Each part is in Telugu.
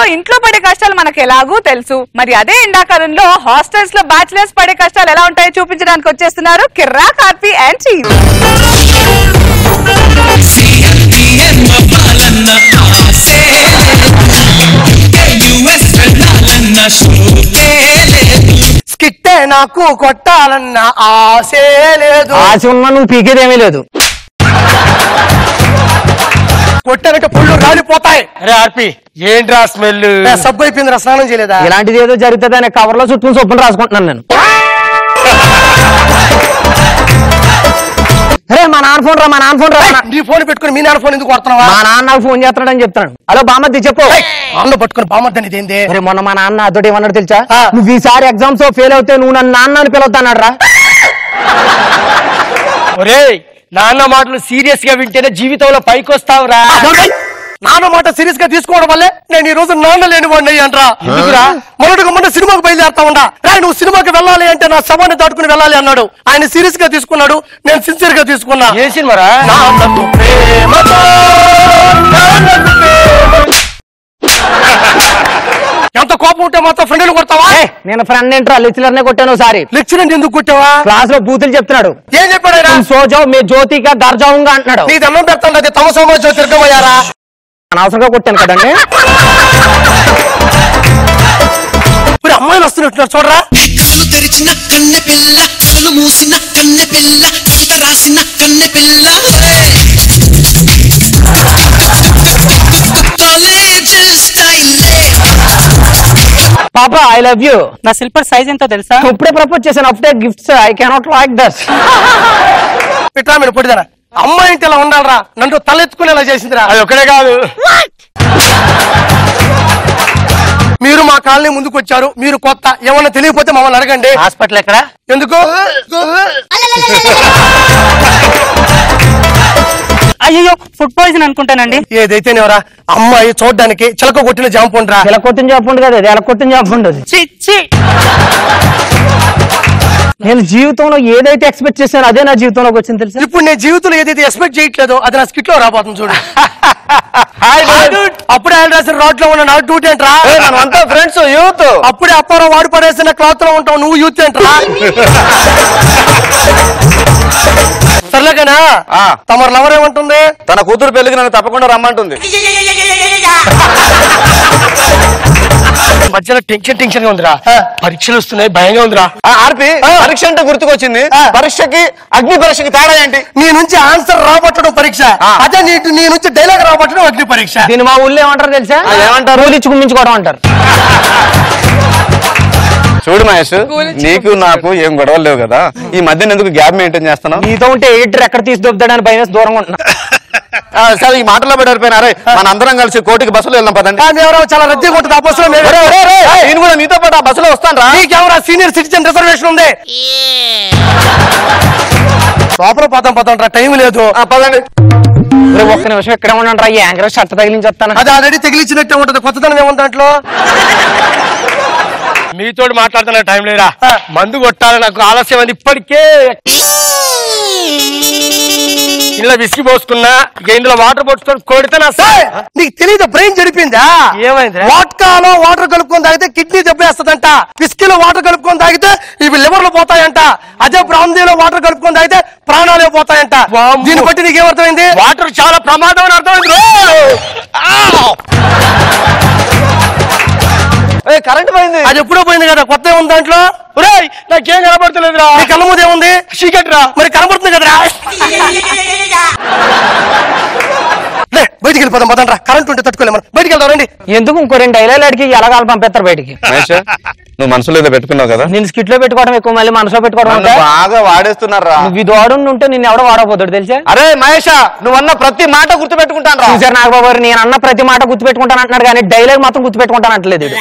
ఇంట్లో పడే కష్టాలు మనకు ఎలాగూ తెలుసు మరి అదే ఎండాకాలంలో హాస్టల్స్ లో బ్యాచిలర్స్ పడే కష్టాలు ఎలా ఉంటాయో చూపించడానికి వచ్చేస్తున్నారు కిర్రా కార్పి అండ్ చీజ్ సిఎండిఎం అవ్వాలన్న ఆసే యుఎస్ వెళ్ళాలన్న షోకే లేదు స్కిట్టే నాకు కొట్టాలన్న ఆశే లేదు ఆశ ఉన్నా నువ్వు పీకేదేమీ లేదు కొట్టానంటే పుళ్ళు రాలిపోతాయి అరే ఆర్పి ఏంట్రా స్మెల్ ఏ, సబ్బు అయిపోయిందిరా స్నానం చేయలేదా ఇలాంటిది ఏదో జరుగుతుంది అనే కవర్ లో చుట్టూ సొప్పును రాసుకుంటున్నాను నేను అరే మా నాన్న ఫోన్ రా మా నాన్న ఫోన్ రా మా నా- నీ ఫోన్ పెట్టుకుని మీ నాన్న ఫోన్ ఎందుకు కొడుతున్నావా మా నాన్న నాకు ఫోన్ చేస్తున్నాడని చెప్తాడు హలో బామ్మద్ది చెప్పు అన్న పట్టుకుని బామద్దని ఇదేంది అరే మొన్న మా నాన్న నాతోటి ఏమన్నాడు తెలుసా ఆ. నువ్వు ఈసారి ఎగ్జామ్స్ లో ఫెయిల్ అవుతే నువ్వు నన్ను నాన్న అని పిలువుతాన్నాడు రా ఒరే నాన్న మాటలు సీరియస్ గా వింటేనే జీవితంలో పైకి వస్తావురా నాన్న మాట సీరియస్ గా తీసుకోవడం వల్లే నేను ఈ రోజు నాన్న లేని వాడిని అయ్యానరా ఎందుకురా మొన్నటిగా మొన్న సినిమాకి బయలుదేరుతా ఉండా రా నువ్వు సినిమాకి వెళ్ళాలి అంటే నా శవాన్ని దాటుకుని వెళ్ళాలి అన్నాడు ఆయన సీరియస్ గా తీసుకున్నాడు నేను సిన్సియర్ గా తీసుకున్నా ఏ సినిమారా నాన్నకు ప్రేమతో, నాన్నకు ప్రేమ- ఎంత కోపం ఉంటే మొత్తం ఫ్రెండ్లు కొడతావా ఏ, నేను ఫ్రెండ్ ఏంట్రా లెక్చరర్నే కొట్టాను ఒకసారి లెక్చర్ ఎందుకు కొట్టావా క్లాస్ లో బూతులు చెప్తున్నాడు ఏం చెప్పాడు ఆయన? "तुम सो जाओ मैं ज्योति का घर जाऊंगा అంటున్నాడు నీ దండం పెడతాడు అది తమ సమాజం తిరగబోయారా అనవసరంగా కొట్టాను కదండి ఇప్పుడు అమ్మాయిలు వస్తున్నట్టున్నారు చూడరా కళ్ళు తెరిచిన కన్నె పిల్ల కళ్ళు మూసిన కన్నె పిల్ల ఈత రాసిన కన్నె పిల్ల కాలేజ్ స్టైలే పాప ఐ లవ్ యూ నా స్లిప్పర్ సైజ్ ఎంతో తెలుసా ఇప్పుడే ప్రపోజ్ చేశాను అప్పుడే gifts I cannot like this పిట్రా మీరు పొడిదారా అమ్మాయి ఇంటి ఇలా ఉండాలరా నన్ను తలెత్తుకునేలా చేసిందిరా అది ఒక్కడే కాదు మీరు మా కాలనీ ముందుకు వచ్చారు మీరు కొత్త ఏమన్నా తెలియకపోతే మమ్మల్ని అడగండి హాస్పిటల్ ఎక్కడ ఎందుకు అయ్యో ఫుడ్ పాయిజన్ అనుకుంటానండి ఏదైతేనేవరా అమ్మాయి చూడడానికి చిలక కొట్టిన జాంపుండ్రా ఇలా కొట్టిన చెప్పండి కదా అది ఎలా కొట్టిన చెప్పండి అది చి చి నేను జీవితంలో ఏదైతే ఎక్స్పెక్ట్ చేశానో అదే నా జీవితంలోకి వచ్చింది తెలుసా ఇప్పుడు నేను జీవితంలో ఏదైతే ఎక్స్పెక్ట్ చేయట్లేదో అది నా స్కిట్ లో రాబోతుంది చూడు అప్పుడే ఆయన రాసిన రోడ్ లో ఉన్న నా డ్యూటీ ఏంట్రా మనమంతా ఫ్రెండ్స్ యూత్ అప్పుడే అప్పారావు వాడు పడేసిన క్లాత్ లో ఉంటావు నువ్వు యూత్ ఏంట్రా సర్లేకనా ఆ. తమరు లవర్ ఏమంటుంది తన కూతురు పెళ్లికి నన్ను తప్పకుండా రమ్మంటుంది మధ్యలో టెన్షన్ టెన్షన్ గా ఉందిరా పరీక్షలు వస్తున్నాయి భయంగా ఉందిరా ఆర్పి పరీక్ష అంటే గుర్తుకొచ్చింది ఆ. పరీక్షకి అగ్ని పరీక్షకి తేడా ఏంటి నీ నుంచి ఆన్సర్ రాబట్టడం పరీక్ష ఆ. అదే నీ నీ నుంచి డైలాగ్ రాబట్టడం అగ్ని పరీక్ష దీన్ని మా ఊళ్ళో ఏమంటారు తెలుసా ఆ, ఏమంటారు? రూల్ ఇచ్చి కుమ్మించుకోవడం అంటారు చూడు మహేష్ నీకు నాకు ఏం గొడవలు లేవు కదా ఈ మధ్యన ఎందుకు గ్యాప్ మెయింటైన్ చేస్తున్నావు నీతో ఉంటే ఎడిటర్ ఎక్కడ తీసి దొబ్బుతాడని భయం వేసి దూరంగా ఉంటున్నా ఆ, సరే ఈ మాటల్లో పెట్టారు మన అందరం కలిసి కోటికి బస్సులో వెళ్దాం పదండి కానీ ఎవరో చాలా రద్దీగా ఉంటుంది ఆ బస్సులో మేము- ఒరే, ఒరే, ఒరే, నేను కూడా నీతో పాటు ఆ బస్సులో వస్తాను రా నీకెవరా సీనియర్ సిటిజన్ రిజర్వేషన్ ఉంది లోపల పోతాం పోతాం రా టైం లేదు పదండి ఒరే, ఒక్క నిమిషం ఇక్కడే ఉండండి రా ఈ యాంకర్ షర్ట్ తగిలించి వస్తాను అది ఆల్రెడీ తగిలించినట్టే ఉంటది కొత్తదనం ఏముంది దాంట్లో మీతో మాట్లాడుతున్న టైం లేరా ఆ. మందు కొట్టాలి నాకు ఆలస్యం అది ఇప్పటికే ఇలా విసిగి పోసుకున్నా ఇక ఇందులో వాటర్ పోసుకొని కొడితే నా ఏయ్, నీకు తెలియదు బ్రెయిన్ చెడిపోయిందా ఏమైందిరా? వాట్కాలో వాటర్ కలుపుకొని తాగితే కిడ్నీ దెబ్బేస్తుందంట విస్కీలో వాటర్ కలుపుకొని తాగితే ఇవి లివర్లు పోతాయంట అదే బ్రాందీలో వాటర్ కలుపుకొని తాగితే ప్రాణాలే పోతాయంట వామ్మో. దీన్ని బట్టి నీకేమర్థమైంది వాటర్ చాలా ప్రమాదం అని అర్థమైంది కరెంట్ పోయింది అది ఎప్పుడో పోయింది కదా కొత్త ఉంది దాంట్లో ఒరేయ్ నాకేం కనబడతలేదురా నీ కళ్ళ ముందు ఏముంది చీకటి రా మరి కనబడుతుంది కదరా లే బయటికి వెళ్ళిపోదాం పదండ్రా కరెంట్ ఉంటే తట్టుకోలేము మనం బయటికి వెళ్దాం రండి ఎందుకు ఇంకో రెండు డైలాగ్ అడిగి ఎలాగాలి పంపిస్తారు బయటికి మహేష్ నువ్వు మనసులో ఏదో పెట్టుకున్నావు కదా నేను స్కిట్ లో పెట్టుకోవడం ఎక్కువ మళ్ళీ మనసులో పెట్టుకోవడం నన్ను ఉంటే బాగా వాడేస్తున్నారా నువ్వు ఇది వాడు ఉంటే నిన్ను ఎవడో వాడకపోతాడు తెలుసా అరే మహేష నువ్వన్న ప్రతి మాట గుర్తు పెట్టుకుంటాను రా చూసారు నాగబాబు గారు నేను అన్న ప్రతి మాట గుర్తుపెట్టుకుంటాను అంటున్నాడు కానీ డైలాగ్ మాత్రం గుర్తుపెట్టుకుంటాను అంటలేదు వీడు.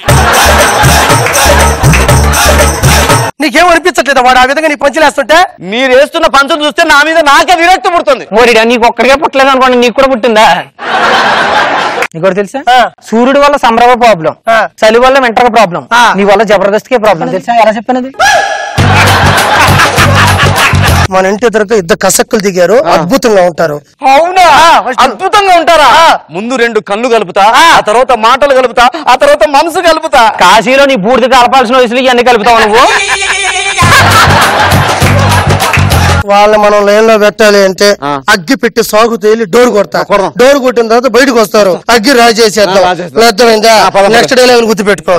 నీకేం అనిపించట్లేదా వాడు ఆ విధంగా నీ పంచలేస్తుంటే మీరు వేస్తున్న పంచం చూస్తే నా మీద నాకే విరక్తి పుడుతుంది ఓరిడా నీకు ఒక్కడికే పుట్టలేదు అనుకోండి నీకు కూడా పుట్టిందా నీకు కూడా తెలుసా ఆ. సూర్యుడి వల్ల సంభ్రమ ప్రాబ్లం ఆ. చలి వల్ల వెంటగా ప్రాబ్లం ఆ. నీ వల్ల జబర్దస్త్ కే ప్రాబ్లం తెలుసా ఎలా చెప్పినది మన ఇంటి ఎదురుగా ఇద్దరు కసక్కులు దిగారు అద్భుతంగా ఉంటారు అవునా అద్భుతంగా ఉంటారా ముందు రెండు కళ్ళు కలుపుతా ఆ తర్వాత మాటలు కలుపుతా ఆ తర్వాత మనసు కలుపుతా కాశీలో నీ బూడిద కలపాల్సిన వయసులు ఇవన్నీ కలుపుతావు నువ్వు వాళ్ళని మనం లైన్ లో పెట్టాలి అంటే అగ్గి పెట్టి సాగు తేలి డోర్ కొడతా కొడదాం. డోర్ కొట్టిన తర్వాత బయటకు వస్తారు అగ్గి రాజేసేద్దాం ఆ, రాజేద్దాం. అర్థమైందా ఆ, పద, పద. నెక్స్ట్ డే లెవెల్ గుర్తు పెట్టుకో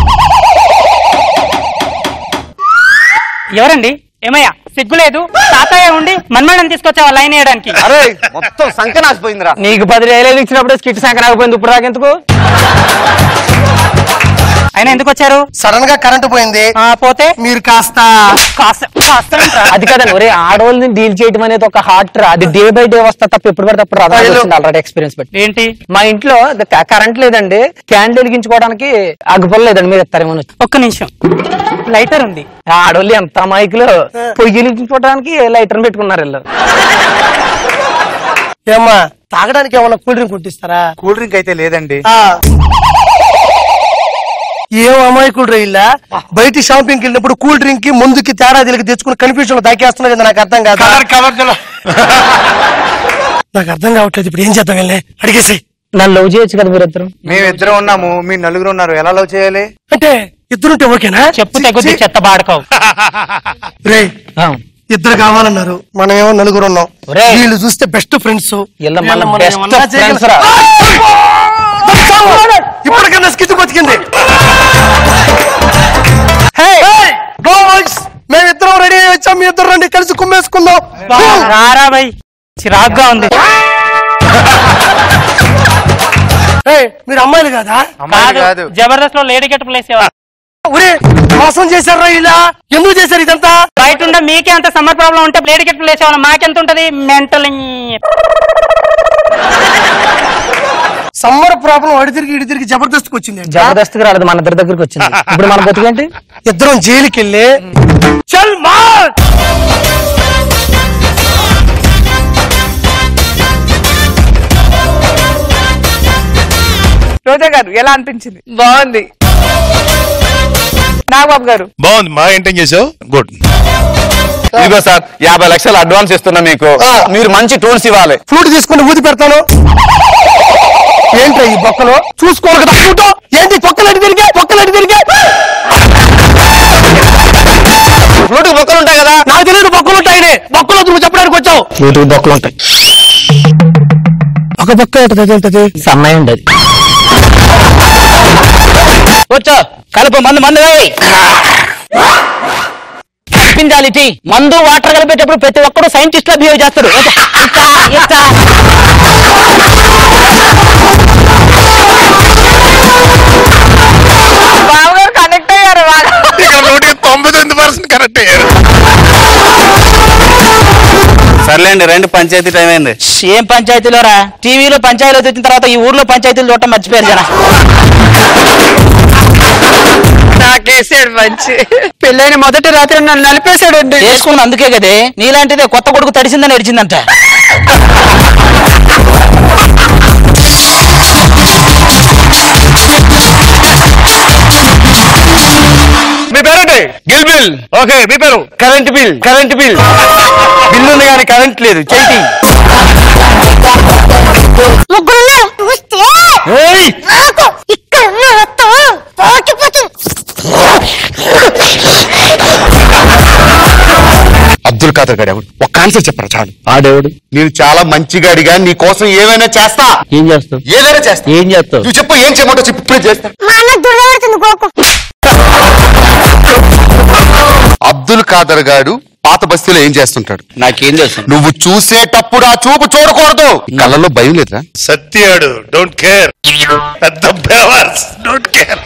ఎవరండి ఏమయ్యా సిగ్గులేదు తాతయ్య ఉండి మన్మడని తీసుకొచ్చావా లైన్ వేయడానికి అరే మొత్తం సంకనాసిపోయిందిరా నీకు పది వేలు ఇచ్చినప్పుడు స్కిట్ సంఖ్య రాకపోయింది ఇప్పుడు దాకెందుకు ఆయన ఎందుకు వచ్చారు సడన్ గా కరెంట్ పోయింది ఆ, పోతే మీరు కాస్త కాస్త కాస్త ఏంట్రా? అది కదండి ఒరే ఆడవాళ్ళని డీల్ చేయడం అనేది ఒక హార్ట్ రా అది డే బై డే వస్తా తప్ప ఎప్పుడు పడితే అప్పుడు రాదా ఆల్రెడీ ఎక్స్పీరియన్స్ పెట్టి ఏంటి మా ఇంట్లో కరెంట్ లేదండి క్యాండిల్ వెలిగించుకోవడానికి అగ్గిపుల్ల లేదండి మీరు ఇస్తారేమో అని. ఒక్క నిమిషం లైటర్ ఉంది ఆ ఆడవాళ్ళు ఎంత అమాయకులు పొయ్యి వెలిగించుకోవడానికి లైటర్ పెట్టుకున్నారు వీళ్ళు ఏమ్మా తాగడానికి ఏమన్నా కూల్ డ్రింక్ కొట్టిస్తారా కూల్ డ్రింక్ అయితే లేదండి ఆ. ఏం అమాయకుడు రా ఇలా బయట షాపింగ్కి వెళ్ళినప్పుడు కూల్ డ్రింక్ కి ముందుకి తేడా తెలికి తెచ్చుకుని కన్ఫ్యూజన్ లో దాకేస్తున్నా కదా నాకు అర్థం కాదు నాకు అర్థం కావట్లేదు ఇప్పుడు ఏం చేద్దాం వెళ్ళే అడిగేసాయి నన్ను లవ్ చేయొచ్చు కదా మీరిద్దరు మేము ఇద్దరు ఉన్నాము మీ నలుగురు ఉన్నారు ఎలా లవ్ చేయాలి అంటే ఇద్దరుంటే ఓకేనా చెప్పు తెగుద్ది చెత్త బాడకవు రే ఇద్దరు కావాలన్నారు మనం ఏమో నలుగురు ఉన్నాం ఒరేయ్. వీళ్ళు చూస్తే బెస్ట్ ఫ్రెండ్స్ వీళ్ళ మన best friends రా. ఇప్పటికన్నా స్కిచ్ బతికింది మేమిద్దరం రెడీ అయ్యి వచ్చాం మీ ఇద్దరు రండి కలిసి కుమ్మేసుకుందాం రారా బై చిరాగ్గా ఉంది ఏయ్, మీరు అమ్మాయిలు కాదా అమ్మాయి కాదు జబర్దస్త్ లో లేడీ గెట్ ప్లేస్ ఒరే మోసం చేశారా ఇలా ఎందుకు చేశారు ఇదంతా బయట ఉండే మీకే అంత సమ్మర్ ప్రాబ్లం ఉంటే లేడీ గెట్ ప్లేస్ మాకెంత ఉంటది మెంటల్ సమ్మర్ ప్రాబ్లం అడి తిరిగి ఇడి తిరిగి జబర్దస్త్కి వచ్చింది జబర్దస్త్కి రాలేదు మన ఇద్దరి దగ్గరికి వచ్చింది ఇప్పుడు మన బతుకేంటి ఇద్దరం జైలుకి వెళ్ళి చల్ మార్ రోజా గారు ఎలా అనిపించింది బాగుంది నాగబాబు గారు బాగుంది బాగా ఎంటైన్ చేసావు గుడ్ ఇదిగో సార్ యాభై లక్షలు అడ్వాన్స్ ఇస్తున్నా మీకు ఆ. మీరు మంచి టూల్స్ ఇవ్వాలి ఫ్లూట్ తీసుకుని ఊది పెడతాను ఏంట్రా ఈ బొక్కలు చూసుకోవాలి కదా ఫ్లూట్ ఏంటి పొక్కలు అడి తిరిగే పొక్కలు అడి తిరిగే ఫ్లూట్ బొక్కలు ఉంటాయి కదా నాకు తెలియదు బొక్కలు ఉంటాయని బొక్కలు నువ్వు చెప్పడానికి వచ్చావు యూట్యూబ్ బొక్కలు ఉంటాయి ఒక బొక్క ఏంటది ఏంటది సన్నయ్య ఉండేది వచ్చా కలుపు మందు మందు వేయ్. చెప్పిందాలి టీ. మందు వాటర్ కలిపేటప్పుడు ప్రతి ఒక్కరు సైంటిస్ట్ లా బిహేవ్ చేస్తాడు ఇట్లా, ఇట్లా, ఇట్లా. బాబు గారు కనెక్ట్ అయ్యారు బాగా. ఇక్కడ నూటికి తొంభై తొమ్మిది పర్సెంట్ కరెక్ట్ అయ్యారు సర్లేండి రెండు పంచాయతీ టైం అయింది ఏం పంచాయతీలో రా టీవీలో పంచాయతీలో వచ్చిన తర్వాత ఈ ఊర్లో పంచాయతీలు చూడటం మర్చిపోయారు జన నాకేసాడు మంచి పెళ్ళైన మొదటి రాత్రి నన్ను నలిపేశాడు చేసుకున్న అందుకే కదే నీలాంటిదే కొత్త కొడుకు తడిసిందని ఏడిచిందంట మీ పేరేంటి గిల్ బిల్ ఓకే మీ పేరు current bill current bill bill ఉంది కానీ కరెంట్ లేదు చేతి ముగ్గురున్నారు చూస్తే నాకు ఇక్కడ ఉన్న మొత్తం పోకిపోతుంది అబ్దుల్ ఖాదర్ గారు ఎవరు ఒక్క ఆన్సర్ చెప్పరా చాలు ఆడేవాడు నేను చాలా మంచిగాడిగా నీ కోసం ఏమైనా చేస్తా ఏం చేస్తావు ఏదైనా చేస్తా ఏం చేస్తావు నువ్వు చెప్పు ఏం చేయమంటో చెప్పు ఇప్పుడే చేస్తా మా అన్న దురదడుతుంది గోకు అబ్దుల్ ఖాదర్ గారు పాత బస్తీలో ఏం చేస్తుంటాడు నాకేం తెలుసు నువ్వు చూసేటప్పుడు ఆ చూపు చూడకూడదు కళ్ళలో భయం లేదురా సత్యాడు డోంట్ కేర్ పెద్ద బేవర్స్ డోంట్ కేర్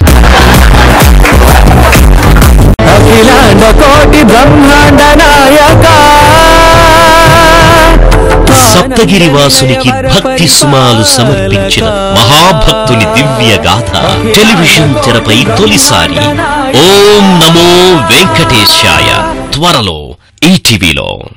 సప్తగిరివాసునికి భక్తి సుమాలు సమర్పించిన మహాభక్తుని దివ్య గాథ టెలివిజన్ తెరపై తొలిసారి ఓం నమో వెంకటేశాయ త్వరలో ఈటీవీలో